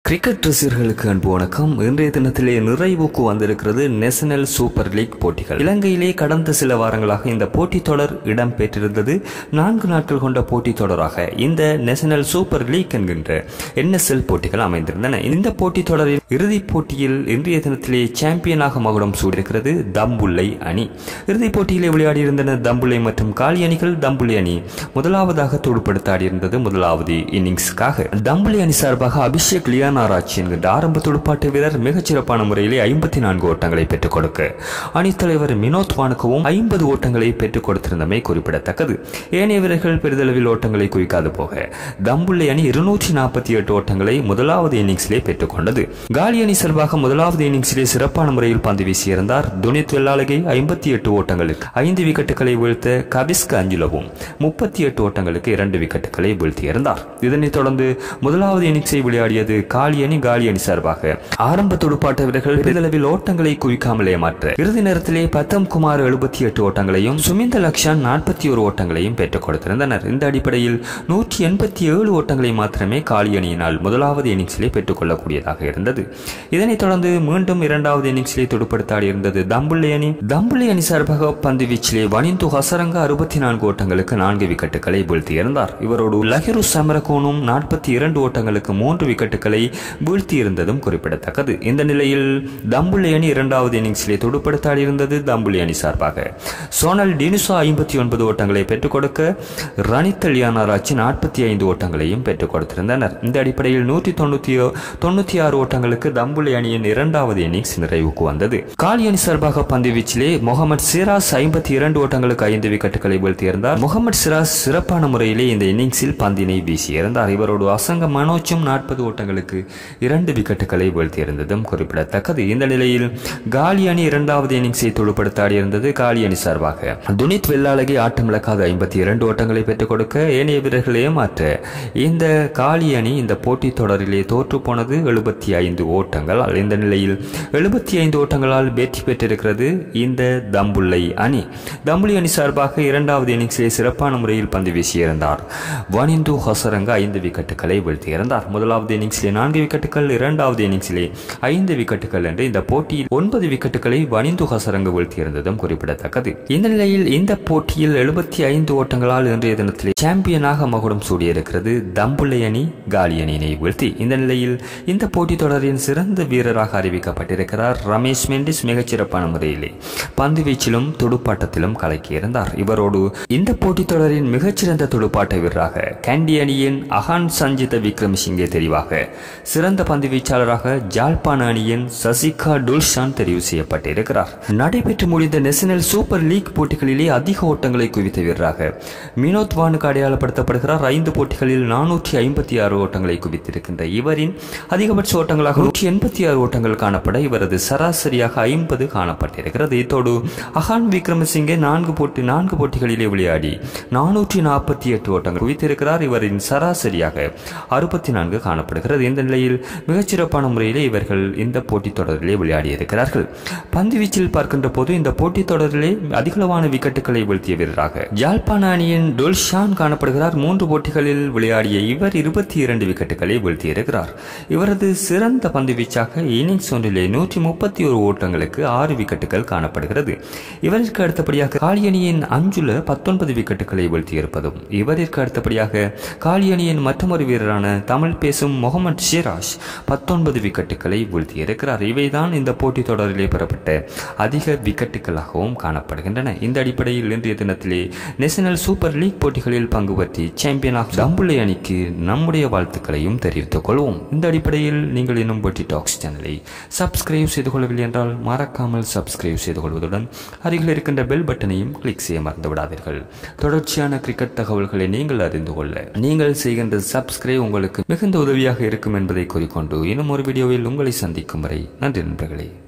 cricket ரசிகர்களுக்கு அன்பு வணக்கம் இன்றைய தினத்திலே நிறைவுக்கு வந்திருக்கிறது நேஷனல் சூப்பர் லீக் போட்டிகள் இலங்கையிலே கடந்த சில வாரங்களாக இந்த போட்டித் தொடர் இடம்பெற்றிருந்தது நான்கு நாட்கள் கொண்ட போட்டித் தொடராக இந்த நேஷனல் சூப்பர் லீக் என்கின்ற என்எஸ்எல் போட்டிகள் அமைந்திருந்தன இந்த போட்டித் தொடரில் இறுதிப் போட்டியில் இன்றைய தினத்திலே சாம்பியனாக மகுடம் சூடியிருக்கிறது தம்புள்ளை அணி இறுதிப் போட்டியிலே விளையாடியிருந்தன தம்புள்ளை மற்றும் காளி அணிகள் தம்புள்ளை அணி முதலாவதாக துடுப்படுத்த ஆடியிருந்தது முதலாவது இன்னிங்ஸுக்காக தம்புள்ளை அணி சார்பாக அபிஷேக் லியானாராஜ் என்கின்ற ஆரம்ப துடுப்பாட்ட வீரர் மிகச்சிறப்பான முறையிலே ஐம்பத்தி நான்கு ஓட்டங்களை பெற்றுக் கொடுக்க அணித்தலைவர் வினோத் வானுக்கவும் ஐம்பது ஓட்டங்களை பெற்றுக் கொடுத்திருந்தமை குறிப்பிடத்தக்கது ஏனைய வீரர்கள் பெரிதளவில் ஓட்டங்களை குவிக்காது போக தம்புள்ளை அணி இருநூற்றி நாற்பத்தி எட்டு ஓட்டங்களை முதலாவது இன்னிங்ஸிலே பெற்றுக் கொண்டது காலி அணி சார்பாக முதலாவது இன்னிங்ஸிலே சிறப்பான முறையில் பந்து வீசியிருந்தார் துனித் வெள்ளாளகை ஐம்பத்தி எட்டு ஓட்டங்களுக்கு ஐந்து விக்கெட்டுகளை வீழ்த்த கபிஸ்க அஞ்சுலவும் முப்பத்தி எட்டு ஓட்டங்களுக்கு இரண்டு விக்கெட்டுகளை வீழ்த்தியிருந்தார் இதனைத் தொடர்ந்து முதலாவது இன்னிங்ஸை விளையாடியது காலி அணி காலி அணி சார்பாக ஆரம்ப துடுப்பாட்ட வீரர்கள் பெரிதளவில் ஓட்டங்களை குவிக்காமலே மாற்ற இறுதி நேரத்திலே பத்தம் குமார் எழுபத்தி எட்டு ஓட்டங்களையும் சுமிந்த லக்ஷன் நாற்பத்தி ஒரு ஓட்டங்களையும் பெற்றுக் கொடுத்திருந்தனர் இந்த அடிப்படையில் நூற்றி எண்பத்தி ஏழு ஓட்டங்களை மாத்திரமே காலி அணியினால் முதலாவது இன்னிங்ஸிலே பெற்றுக் கொள்ளக்கூடியதாக இருந்தது இதனைத் தொடர்ந்து மீண்டும் இரண்டாவது இன்னிங்ஸிலே துடுப்படுத்தாடி இருந்தது தம்புள்ளை அணி தம்புள்ளை அணி சார்பாக பந்து வீச்சிலே வனிந்து ஹசரங்க அறுபத்தி நான்கு ஓட்டங்களுக்கு நான்கு விக்கெட்டுகளை வீழ்த்தியிருந்தார் இவரோடு லஹிரு சமரகோனும் நாற்பத்தி இரண்டு ஓட்டங்களுக்கு மூன்று விக்கெட்டுகளை வீழ்த்தியிருந்ததும் குறிப்பிடத்தக்கது இந்த நிலையில் தம்புள்ளை அணி இரண்டாவது இன்னிங்ஸிலே துடுப்படுத்தாடி இருந்தது தம்புள்ளை அணி சார்பாக சோனல் டினிசா ஐம்பத்தி ஒன்பது ஓட்டங்களை பெற்றுக் கொடுக்க ரணித் லியானாராச்சி நாற்பத்தி ஐந்து ஓட்டங்களையும் பெற்றுக் கொடுத்திருந்தனர் இந்த அடிப்படையில் நூற்றி தொண்ணூத்தி தொண்ணூத்தி ஆறு ஓட்டங்களுக்கு தம்புள்ளை அணியின் இரண்டாவது இன்னிங்ஸ் நிறைவுக்கு வந்தது காலி அணி சார்பாக பந்து வீச்சிலே முகமது சிராஸ் ஐம்பத்தி இரண்டு ஓட்டங்களுக்கு ஐந்து விக்கெட்டுகளை வீழ்த்தியிருந்தார் முகமது சிராஸ் சிறப்பான முறையிலே இந்த இன்னிங்ஸில் பந்தினை வீசியிருந்தார் இவரோடு அசங்க மனோஜும் நாற்பது ஓட்டங்களுக்கு இரண்டு விக்கெட்டுகளை வீழ்த்தியிருந்ததும் குறிப்பிடத்தக்கது இந்த நிலையில் காலி அணி இரண்டாவது இன்னிங்ஸை துடுப்படுத்தாடியிருந்தது காலி அணி சார்பாக துனித் வெள்ளாளகி ஆட்டமிழக்காத ஐம்பத்தி இரண்டு ஓட்டங்களை பெற்றுக் கொடுக்க ஏனைய வீரர்கள் ஏமாற்ற இந்த காலி அணி இந்த போட்டித் தொடரிலே தோற்று போனது எழுபத்தி ஐந்து ஓட்டங்களால் இந்த நிலையில் எழுபத்தி ஐந்து ஓட்டங்களால் வெற்றி பெற்றிருக்கிறது இந்த தம்புள்ளை அணி தம்புள்ளை அணி சார்பாக இரண்டாவது இன்னிங்ஸிலே சிறப்பான முறையில் பந்து வீசியிருந்தார் வனிந்து ஹசரங்க ஐந்து விக்கெட்டுகளை வீழ்த்தியிருந்தார் முதலாவது இன்னிங்ஸிலே நான்கு விக்கெட்டுகள் இரண்டாவது இன்னிங்ஸிலே ஐந்து விக்கெட்டுகள் என்று இந்த போட்டியில் ஒன்பது விக்கெட்டுகளை வனிந்து ஹசரங்க வீழ்த்தியிருந்ததும் குறிப்பிடத்தக்கது இந்த நிலையில் இந்த போட்டியில் எழுபத்தி ஐந்து ஓட்டங்களால் இன்றைய தினத்திலே சாம்பியனாக மகுடம் சூடியிருக்கிறது தம்புள்ளை அணி காலி அணியினை வீழ்த்தி இந்த நிலையில் இந்த போட்டித் தொடரின் சிறந்த வீரராக அறிவிக்கப்பட்டிருக்கிறார் ரமேஷ் மெண்டிஸ் மிகச்சிறப்பான முறையிலே பந்து வீச்சிலும் துடுப்பாட்டத்திலும் கலக்கியிருந்தார் இவரோடு இந்த போட்டித் தொடரின் மிகச்சிறந்த துடுப்பாட்ட வீரராக கேண்டி அணியின் அகான் சஞ்சித விக்ரமசிங்கே தெரிவாக சிறந்த பந்து வீச்சாளராக ஜாழ்ப்பாண அணியின் சசிகா டுல்ஷான் தெரிவு செய்யப்பட்டிருக்கிறார் நடைபெற்று முடிந்த நேஷனல் சூப்பர் லீக் போட்டிகளிலே அதிக ஓட்டங்களை குவித்த வீரராக மினோத் வானுக்கு அடையாளப்படுத்தப்படுகிறார் ஐந்து போட்டிகளில் நானூற்றி ஐம்பத்தி ஆறு ஓட்டங்களை குவித்திருக்கின்ற இவரின் அதிகபட்ச ஓட்டங்களாக நூற்றி எண்பத்தி ஆறு ஓட்டங்கள் காணப்பட இவரது சராசரியாக ஐம்பது காணப்பட்டிருக்கிறது இத்தோடு அகான் விக்ரமசிங்கே நான்கு போட்டி நான்கு போட்டிகளிலே விளையாடி நானூற்றி நாற்பத்தி எட்டு ஓட்டங்கள் குவித்திருக்கிறார் இவரின் சராசரியாக அறுபத்தி நான்கு காணப்படுகிறது இந்த நிலையில் மிகச்சிறப்பான முறையிலே இவர்கள் இந்த போட்டித் தொடரிலே விளையாடியிருக்கிறார்கள் பந்து வீச்சில் பார்க்கின்ற போது இந்த போட்டித் தொடரிலே அதிகளவான விக்கெட்டுகளை வீழ்த்திய வீரராக யாழ்ப்பாண அணியின் டொல்ஷான் காணப்படுகிறார் மூன்று போட்டிகளில் விளையாடிய இவர் இருபத்தி இரண்டு விக்கெட்டுகளை வீழ்த்தியிருக்கிறார் இவரது சிறந்த பந்து வீச்சாக இன்னிங்ஸ் ஒன்றிலே நூற்றி முப்பத்தி ஒரு ஓட்டங்களுக்கு ஆறு விக்கெட்டுகள் காணப்படுகிறது இவருக்கு அடுத்தபடியாக காளியணியின் அஞ்சுல பத்தொன்பது விக்கெட்டுகளை வீழ்த்தியிருப்பதும் இவருக்கு அடுத்தபடியாக காளியணியின் மற்றொரு வீரரான தமிழ் பேசும் முகமது ஷிராஜ் பத்தொன்பது விக்கெட்டுகளை வீழ்த்தியிருக்கிறார் இவைதான் இந்த போட்டித் தொடரிலே பெறப்பட்ட அதிக விக்கெட்டுகளாகவும் காணப்படுகின்றன இந்த அடிப்படையில் இன்றைய தினத்திலே நேஷனல் சூப்பர் லீக் போட்டிகளில் பங்கு பற்றி சாம்பியன் ஆஃப் தம்புள்ளை அணிக்கு நம்முடைய வாழ்த்துக்களையும் தெரிவித்துக் கொள்வோம் இந்த அடிப்படையில் நீங்கள் இன்னும் போட்டி டாக்ஸ் சேனலை சப்ஸ்கிரைப் செய்து கொள்ளவில்லை என்றால் மறக்காமல் சப்ஸ்கிரைப் செய்து கொள்வதுடன் அருகில் இருக்கின்ற பெல் பட்டனையும் கிளிக் செய்ய மறந்து விடாதீர்கள் தொடர்ச்சியான கிரிக்கெட் தகவல்களை நீங்கள் அறிந்து கொள்ள நீங்கள் செய்கின்ற சப்ஸ்கிரைப் உங்களுக்கு மிகுந்த உதவியாக இருக்கும் என்பதை கூறிக்கொண்டு இன்னும் ஒரு வீடியோவில் உங்களை சந்திக்கும் வரை நன்றி நண்பர்களே